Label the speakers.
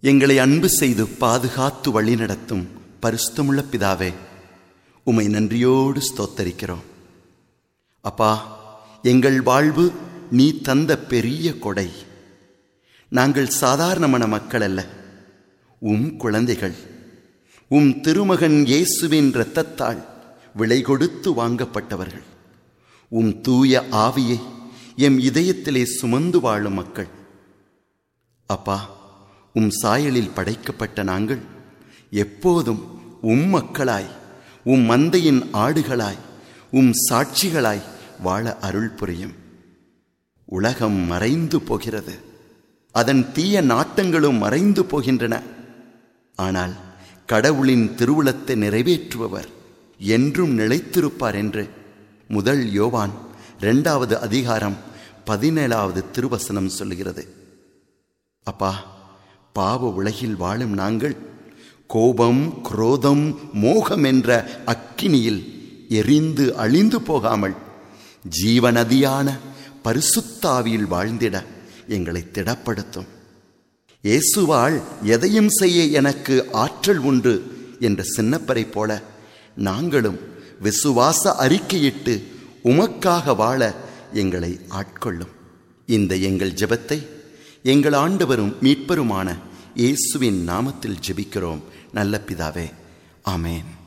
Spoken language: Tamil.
Speaker 1: எங்களை அன்பு செய்து பாதுகாத்து வழிநடத்தும் பரிசுத்தமுள்ள பிதாவே உமை நன்றியோடு ஸ்தோத்தரிக்கிறோம் அப்பா எங்கள் வாழ்வு நீ தந்த பெரிய கொடை நாங்கள் சாதாரணமான மக்கள் அல்ல உம் குழந்தைகள் உம் திருமகன் இயேசுவின் இரத்தத்தால் விலை கொடுத்து வாங்கப்பட்டவர்கள் உம் தூய ஆவியை எம் இதயத்திலே சுமந்து வாழும் மக்கள் அப்பா உம் சாயலில் படைக்கப்பட்ட நாங்கள் எப்போதும் உம் மக்களாய் உம் மந்தையின் ஆடுகளாய் உம் சாட்சிகளாய் வாழ அருள் புரியும் உலகம் மறைந்து போகிறது அதன் தீய நாட்டங்களும் மறைந்து போகின்றன ஆனால் கடவுளின் திருவுளத்தை நிறைவேற்றுபவர் என்றும் நிலைத்திருப்பார் என்று முதல் யோவான் இரண்டாவது அதிகாரம் பதினேழாவது திருவசனம் சொல்லுகிறது அப்பா பாவ உலகில் வாழும் நாங்கள் கோபம் குரோதம் மோகம் என்ற அக்கினியில் எரிந்து அழிந்து போகாமல் ஜீவநதியான பரிசுத்தாவியில் வாழ்ந்திட எங்களை திடப்படுத்தும் இயேசுவாள் எதையும் செய்ய எனக்கு ஆற்றல் உண்டு என்ற சின்னப்பரை போல நாங்களும் விசுவாச அறிக்கையிட்டு உமக்காக வாழ எங்களை ஆட்கொள்ளும் இந்த எங்கள் ஜெபத்தை எங்கள் ஆண்டவரும் மீட்பருமான இயேசுவின் நாமத்தில் ஜெபிக்கிறோம் நல்ல பிதாவே ஆமேன்